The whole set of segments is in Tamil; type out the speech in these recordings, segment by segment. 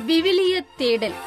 விவிலிய தேடல்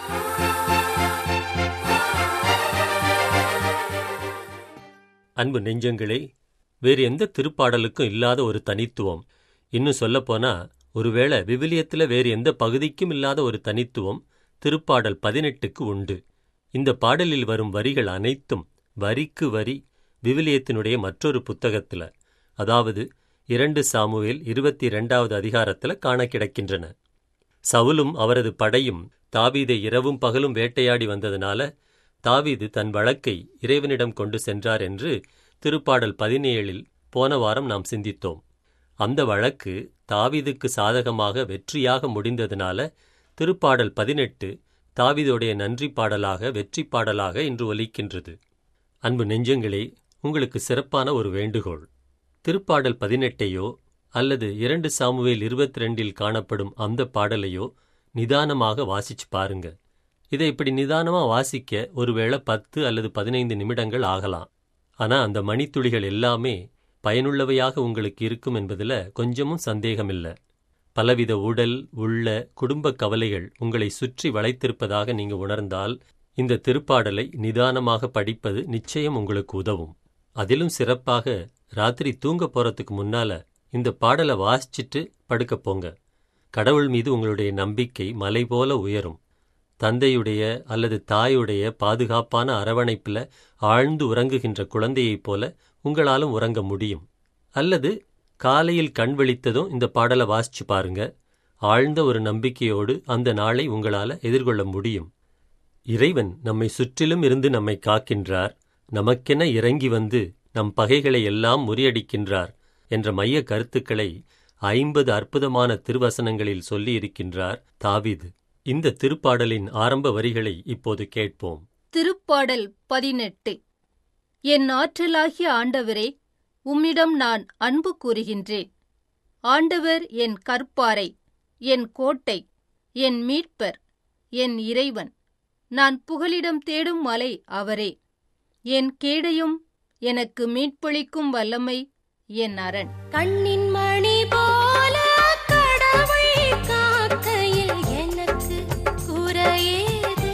அன்பு நெஞ்சங்களே வேறு எந்த திருப்பாடலுக்கும் இல்லாத ஒரு தனித்துவம் இன்னும் சொல்லப்போனா ஒருவேளை விவிலியத்தில் வேறு எந்த பகுதிக்கும் இல்லாத ஒரு தனித்துவம் திருப்பாடல் பதினெட்டுக்கு உண்டு இந்த பாடலில் வரும் வரிகள் அனைத்தும் வரிக்கு வரி விவிலியத்தினுடைய மற்றொரு புத்தகத்தில் அதாவது இரண்டு சாமுவேல் இருபத்தி இரண்டாவது அதிகாரத்தில் காண கிடக்கின்றன சவுலும் அவரது படையும் தாவீதை இரவும் பகலும் வேட்டையாடி வந்ததனால தாவீது தன் வழக்கை இறைவனிடம் கொண்டு சென்றார் என்று திருப்பாடல் பதினேழில் போன வாரம் நாம் சிந்தித்தோம் அந்த வழக்கு தாவீதுக்கு சாதகமாக வெற்றியாக முடிந்ததனால திருப்பாடல் பதினெட்டு தாவீதுடைய நன்றி பாடலாக வெற்றி பாடலாக இன்று ஒலிக்கின்றது அன்பு நெஞ்சங்களே உங்களுக்கு சிறப்பான ஒரு வேண்டுகோள் திருப்பாடல் பதினெட்டையோ அல்லது இரண்டு சாமுவேல் இருபத்தி ரெண்டில் காணப்படும் அந்த பாடலையோ நிதானமாக வாசிச்சு பாருங்க இதை இப்படி நிதானமா வாசிக்க ஒருவேளை பத்து அல்லது பதினைந்து நிமிடங்கள் ஆகலாம் ஆனா அந்த மணித்துளிகள் எல்லாமே பயனுள்ளவையாக உங்களுக்கு இருக்கும் என்பதுல கொஞ்சமும் சந்தேகமில்லை பலவித உடல் உள்ள குடும்ப கவலைகள் உங்களை சுற்றி வளைத்திருப்பதாக நீங்க உணர்ந்தால் இந்த திருப்பாடலை நிதானமாக படிப்பது நிச்சயம் உங்களுக்கு உதவும் அதிலும் சிறப்பாக ராத்திரி தூங்க போறதுக்கு முன்னால இந்த பாடலை வாசிச்சிட்டு படுக்க போங்க கடவுள் மீது உங்களுடைய நம்பிக்கை மலை போல உயரும் தந்தையுடைய அல்லது தாயுடைய பாதுகாப்பான அரவணைப்புல ஆழ்ந்து உறங்குகின்ற குழந்தையைப் போல உங்களாலும் உறங்க முடியும் அல்லது காலையில் கண் விழித்ததும் இந்த பாடலை வாசிச்சு பாருங்க ஆழ்ந்த ஒரு நம்பிக்கையோடு அந்த நாளை உங்களால எதிர்கொள்ள முடியும் இறைவன் நம்மை சுற்றிலும் இருந்து நம்மை காக்கின்றார் நமக்கென இறங்கி வந்து நம் பகைகளை எல்லாம் முறியடிக்கின்றார் என்ற மைய கருத்துக்களை ஐம்பது அற்புதமான திருவசனங்களில் சொல்லியிருக்கின்றார் தாவீது இந்த திருப்பாடலின் ஆரம்ப வரிகளை இப்போது கேட்போம் திருப்பாடல் பதினெட்டு என் ஆற்றலாகிய ஆண்டவரே உம்மிடம் நான் அன்பு கூறுகின்றேன் ஆண்டவர் என் கற்பாரை என் கோட்டை என் மீட்பர் என் இறைவன் நான் புகலிடம் தேடும் மலை அவரே என் கேடையும் எனக்கு மீட்பளிக்கும் வல்லமை என் அரண் கண்ணின் மணி போல கடவுள் காக்கையில் எனக்கு குறையேது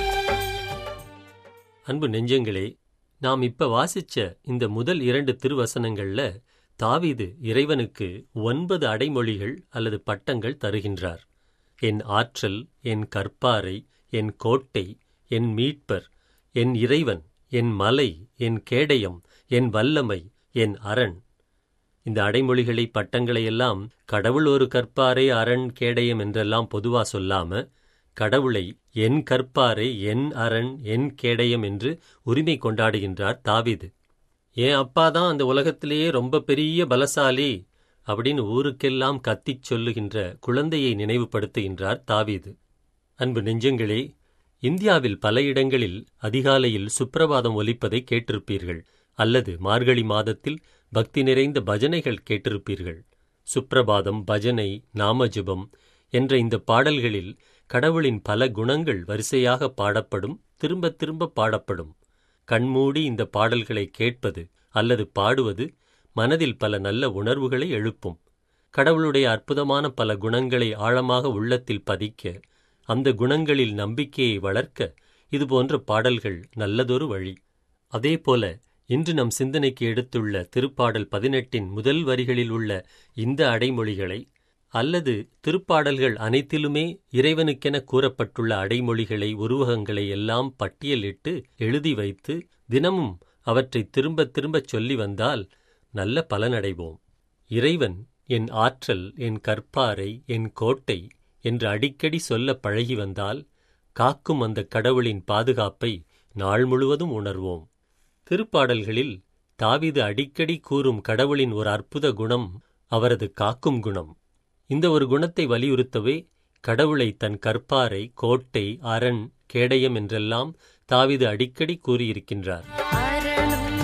அன்பு நெஞ்சங்களே நாம் இப்ப வாசிச்ச இந்த முதல் இரண்டு திருவசனங்கள்ல தாவீது இறைவனுக்கு ஒன்பது அடைமொழிகள் அல்லது பட்டங்கள் தருகின்றார் என் ஆற்றல் என் கற்பாரை என் கோட்டை என் மீட்பர் என் இறைவன் என் மலை என் கேடயம் என் வல்லமை என் அரண் இந்த அடைமொழிகளை பட்டங்களை எல்லாம் கடவுள் ஒரு கற்பாரை அரண் கேடயம் என்றெல்லாம் பொதுவா சொல்லாம கடவுளை என் கற்பாரை என் அரண் என் கேடயம் என்று உரிமை கொண்டாடுகின்றார் தாவீது என் அப்பா தான் அந்த உலகத்திலேயே ரொம்ப பெரிய பலசாலி அப்படின்னு ஊருக்கெல்லாம் கத்திச் சொல்லுகின்ற குழந்தையை நினைவுபடுத்துகின்றார் தாவீது அன்பு நெஞ்சங்களே இந்தியாவில் பல இடங்களில் அதிகாலையில் சுப்பிரபாதம் ஒலிப்பதை கேட்டிருப்பீர்கள் அல்லது மார்கழி மாதத்தில் பக்தி நிறைந்த பஜனைகள் கேட்டிருப்பீர்கள் சுப்பிரபாதம் பஜனை நாமஜபம் என்ற இந்த பாடல்களில் கடவுளின் பல குணங்கள் வரிசையாக பாடப்படும் திரும்ப திரும்ப பாடப்படும் கண்மூடி இந்த பாடல்களை கேட்பது அல்லது பாடுவது மனதில் பல நல்ல உணர்வுகளை எழுப்பும் கடவுளுடைய அற்புதமான பல குணங்களை ஆழமாக உள்ளத்தில் பதிக்க அந்த குணங்களில் நம்பிக்கையை வளர்க்க இதுபோன்ற பாடல்கள் நல்லதொரு வழி அதேபோல இன்று நம் சிந்தனைக்கு எடுத்துள்ள திருப்பாடல் பதினெட்டின் முதல் வரிகளில் உள்ள இந்த அடைமொழிகளை அல்லது திருப்பாடல்கள் அனைத்திலுமே இறைவனுக்கென கூறப்பட்டுள்ள அடைமொழிகளை உருவகங்களை எல்லாம் பட்டியலிட்டு எழுதி வைத்து தினமும் அவற்றை திரும்பத் திரும்பச் சொல்லி வந்தால் நல்ல பலனடைவோம் இறைவன் என் ஆற்றல் என் கற்பாரை என் கோட்டை என்று அடிக்கடி சொல்ல பழகி வந்தால் காக்கும் அந்த கடவுளின் பாதுகாப்பை நாள் முழுவதும் உணர்வோம் திருப்பாடல்களில் தாவீது அடிக்கடி கூறும் கடவுளின் ஒரு அற்புத குணம் அவரது காக்கும் குணம் இந்த ஒரு குணத்தை வலியுறுத்தவே கடவுளை தன் கற்பாரை கோட்டை அரண் கேடயம் என்றெல்லாம் தாவீது அடிக்கடி கூறியிருக்கின்றார் அரணும்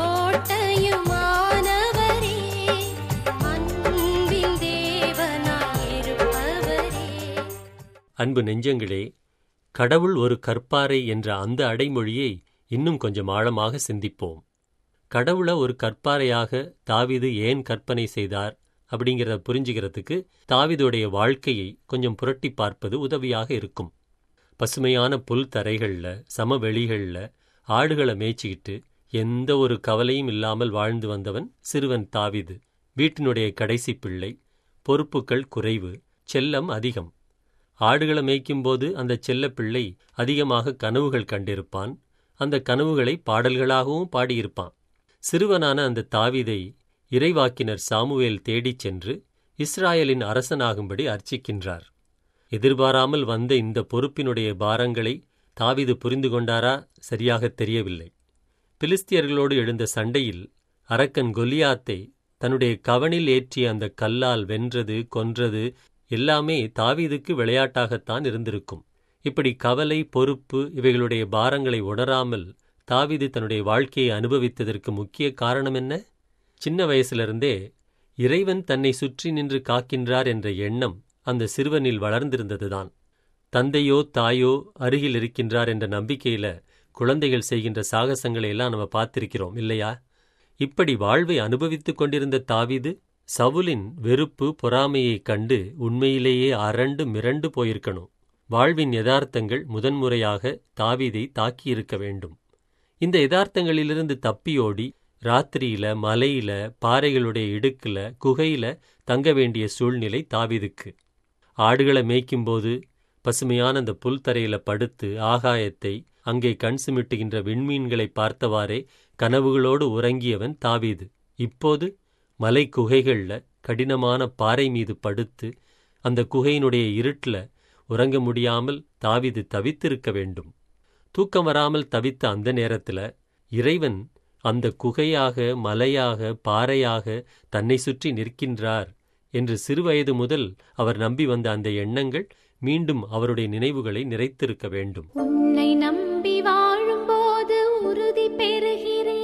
கோட்டையுமானவரே அன்பின் தேவனாயிருப்பவரே அன்பு நெஞ்சங்களே கடவுள் ஒரு கற்பாரை என்ற அந்த அடைமொழியை இன்னும் கொஞ்சம் ஆழமாக சிந்திப்போம் கடவுளை ஒரு கற்பாரையாக தாவீது ஏன் கற்பனை செய்தார் அப்படிங்கிறத புரிஞ்சுக்கிறதுக்கு தாவீதுடைய வாழ்க்கையை கொஞ்சம் புரட்டி பார்ப்பது உதவியாக இருக்கும் பசுமையான புல் தரைகள்ல சமவெளிகள்ல ஆடுகளை மேய்ச்சிக்கிட்டு எந்த ஒரு கவலையும் இல்லாமல் வாழ்ந்து வந்தவன் சிறுவன் தாவீது வீட்டினுடைய கடைசி பிள்ளை பொறுப்புகள் குறைவு செல்லம் அதிகம் ஆடுகளை மேய்க்கும்போது அந்த செல்ல பிள்ளை அதிகமாக கனவுகள் கண்டிருப்பான் அந்த கனவுகளை பாடல்களாகவும் பாடியிருப்பான் சிறுவனான அந்த தாவீதை இறைவாக்கினர் சாமுவேல் தேடிச் சென்று இஸ்ராயலின் அரசனாகும்படி அர்ச்சிக்கின்றார் எதிர்பாராமல் வந்த இந்த பொறுப்பினுடைய பாரங்களை தாவீது புரிந்து கொண்டாரா சரியாகத் தெரியவில்லை பிலிஸ்தியர்களோடு எழுந்த சண்டையில் அரக்கன் கொலியாத்தை தன்னுடைய கவனில் ஏற்றிய அந்த கல்லால் வென்றது கொன்றது எல்லாமே தாவீதுக்கு விளையாட்டாகத்தான் இருந்திருக்கும் இப்படி கவலை பொறுப்பு இவைகளுடைய பாரங்களை உணராமல் தாவீது தன்னுடைய வாழ்க்கையை அனுபவித்ததற்கு முக்கிய காரணம் என்ன சின்ன வயசிலிருந்தே இறைவன் தன்னை சுற்றி நின்று காக்கின்றார் என்ற எண்ணம் அந்த சிறுவனில் வளர்ந்திருந்ததுதான் தந்தையோ தாயோ அருகில் இருக்கின்றார் என்ற நம்பிக்கையில குழந்தைகள் செய்கின்ற சாகசங்களை எல்லாம் நம்ம பார்த்திருக்கிறோம் இல்லையா இப்படி வாழ்வை அனுபவித்துக் கொண்டிருந்த தாவீது சவுலின் வெறுப்பு பொறாமையைக் கண்டு உண்மையிலேயே அரண்டு மிரண்டு போயிருக்கணும் வாழ்வின் யதார்த்தங்கள் முதன்முறையாக தாவீதை தாக்கியிருக்க வேண்டும் இந்த யதார்த்தங்களிலிருந்து தப்பியோடி ராத்திரியில மலையில பாறைகளுடைய இடுக்குல குகையில தங்க வேண்டிய சூழ்நிலை தாவீதுக்கு ஆடுகளை மேய்க்கும்போது பசுமையான அந்த புல்தரையில படுத்து ஆகாயத்தை அங்கே கண் சிமிட்டுகின்ற விண்மீன்களை பார்த்தவாறே கனவுகளோடு உறங்கியவன் தாவீது இப்போது மலை குகைகள்ல கடினமான பாறை மீது படுத்து அந்த குகையினுடைய இருட்டுல உறங்க முடியாமல் தாவீது தவித்திருக்க வேண்டும் தூக்கம் வராமல் தவித்த அந்த நேரத்துல இறைவன் அந்த குகையாக மலையாக பாறையாக தன்னை சுற்றி நிற்கின்றார் என்று சிறுவயது முதல் அவர் நம்பி வந்த அந்த எண்ணங்கள் மீண்டும் அவருடைய நினைவுகளை நிறைத்திருக்க வேண்டும் உன்னை நம்பி வாழும்போது உறுதி பெறுகிறேன்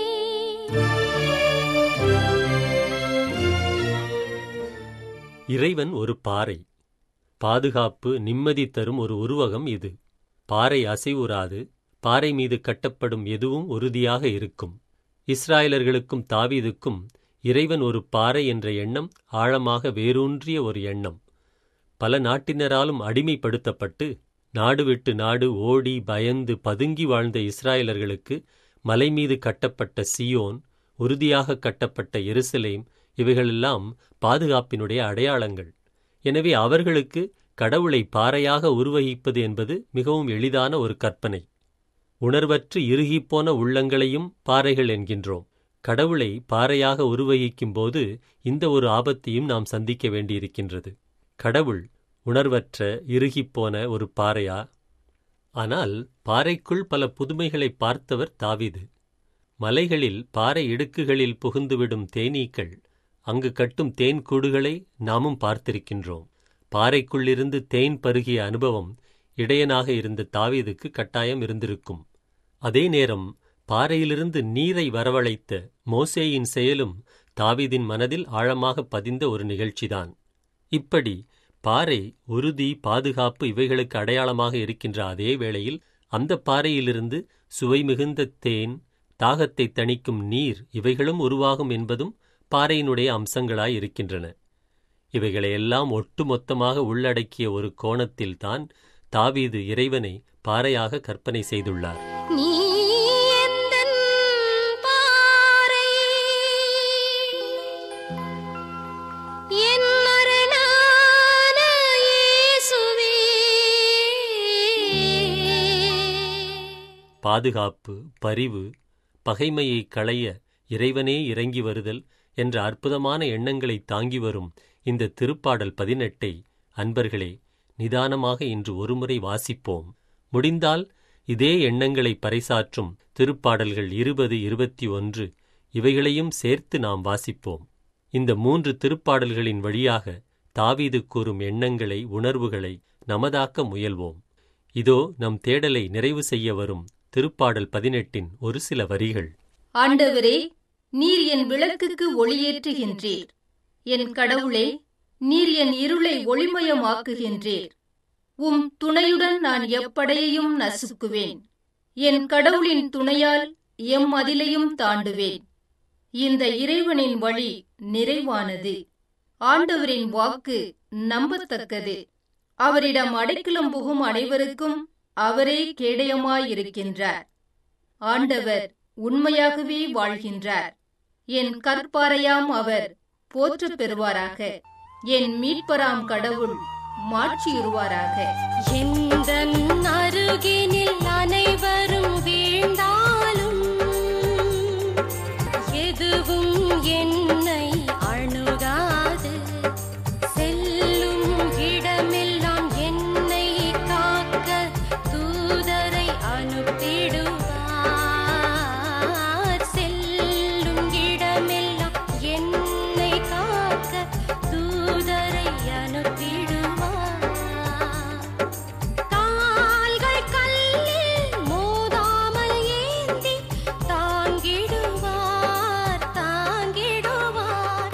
இறைவன் ஒரு பாறை பாதுகாப்பு நிம்மதி தரும் ஒரு உருவகம் இது பாறை அசைவுறாது பாறை மீது கட்டப்படும் எதுவும் உறுதியாக இருக்கும் இஸ்ராயலர்களுக்கும் தாவீதுக்கும் இறைவன் ஒரு பாறை என்ற எண்ணம் ஆழமாக வேரூன்றிய ஒரு எண்ணம் பல நாட்டினராலும் அடிமைப்படுத்தப்பட்டு நாடு விட்டு நாடு ஓடி பயந்து பதுங்கி வாழ்ந்த இஸ்ராயலர்களுக்கு மலை மீது கட்டப்பட்ட சியோன் உறுதியாக கட்டப்பட்ட எருசலேம் இவைகளெல்லாம் பாதுகாப்பினுடைய அடையாளங்கள் எனவே அவர்களுக்கு கடவுளை பாறையாக உருவகிப்பது என்பது மிகவும் எளிதான ஒரு கற்பனை உணர்வற்று இறுகிப்போன உள்ளங்களையும் பாறைகள் என்கின்றோம் கடவுளை பாறையாக உருவகிக்கும்போது இந்த ஒரு ஆபத்தையும் நாம் சந்திக்க வேண்டியிருக்கின்றது கடவுள் உணர்வற்ற இறுகிப்போன ஒரு பாறையா ஆனால் பாறைக்குள் பல புதுமைகளை பார்த்தவர் தாவீது மலைகளில் பாறை இடுக்குகளில் புகுந்துவிடும் தேனீக்கள் அங்கு கட்டும் தேன் கூடுகளை நாமும் பார்த்திருக்கின்றோம் பாறைக்குள்ளிருந்து தேன் பருகிய அனுபவம் இடையனாக இருந்த தாவீதுக்கு கட்டாயம் இருந்திருக்கும் அதே நேரம் பாறையிலிருந்து நீரை வரவழைத்த மோசேயின் செயலும் தாவீதின் மனதில் ஆழமாக பதிந்த ஒரு நிகழ்ச்சிதான் இப்படி பாறை உறுதி பாதுகாப்பு இவைகளுக்கு அடையாளமாக இருக்கின்ற அதே வேளையில் அந்த பாறையிலிருந்து சுவை மிகுந்த தேன் தாகத்தை தணிக்கும் நீர் இவைகளும் உருவாகும் என்பதும் பாறையினுடைய அம்சங்களாய் இருக்கின்றன இவைகளையெல்லாம் ஒட்டுமொத்தமாக உள்ளடக்கிய ஒரு கோணத்தில்தான் தாவீது இறைவனை பாறையாக கற்பனை செய்துள்ளார் நீ எந்தன் பாறை என் மரணான இயேசுவே பாதுகாப்பு பரிவு பகைமையை களைய இறைவனே இறங்கி வருதல் என்ற அற்புதமான எண்ணங்களை தாங்கி வரும் இந்த திருப்பாடல் பதினெட்டை அன்பர்களே நிதானமாக இன்று ஒருமுறை வாசிப்போம் முடிந்தால் இதே எண்ணங்களை பறைசாற்றும் திருப்பாடல்கள் இருபது இருபத்தி ஒன்று இவைகளையும் சேர்த்து நாம் வாசிப்போம் இந்த மூன்று திருப்பாடல்களின் வழியாக தாவீது கூறும் எண்ணங்களை உணர்வுகளை நமதாக்க முயல்வோம் இதோ நம் தேடலை நிறைவு செய்ய வரும் திருப்பாடல் பதினெட்டின் ஒரு சில வரிகள் ஆண்டவரே நீர் என் விளக்குக்கு ஒளியேற்றுகின்றீர் என் கடவுளே நீர் என் இருளை ஒளிமயமாக்குகின்றீர் உம் துணையுடன் நான் எப்படையையும் நசுக்குவேன் என் கடவுளின் துணையால் எம் மதிலையும் தாண்டுவேன் இந்த இறைவனின் வழி நிறைவானது ஆண்டவரின் வாக்கு நம்பத்தக்கது அவரிடம் அடைக்கலம் புகும் அனைவருக்கும் அவரே கேடயமாயிருக்கின்றார் ஆண்டவர் உண்மையாகவே வாழ்கின்றார் என் கற்பாரையாம் அவர் போற்றப் பெறுவாராக என் மீட்பராம் கடவுள் மாட்சியுறுவாராக எந்தன் அருகினில் அனைவரும் வீழ்ந்தாலும் எதுவும் என்னை அணுகாது செல்லும் இடமெல்லாம் என்னை காக்க தூதரை அனுப்பிடுவார் செல்லும் இடமெல்லாம் என்னை காக்க தூதரை அனுப்பிடுவார் கால்கள் கல்லில் மோதாமல் ஏந்தி தாங்கிடுவார் தாங்கிடுவார்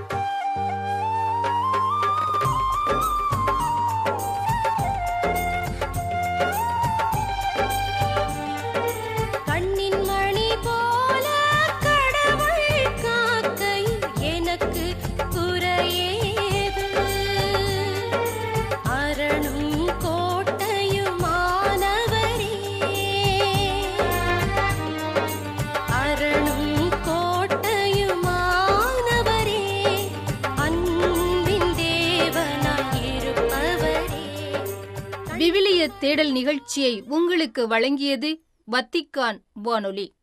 கண்ணின் மணி போல கடவுள் காக்கையில் எனக்கு குறையேது அரணும் கோட்டையுமானவரே அரணும் கோட்டையுமானவரே அன்பின் தேவனாயிருப்பவரே விவிலிய தேடல் நிகழ்ச்சியை உங்களுக்கு வழங்கியது வத்திக்கான் வானொலி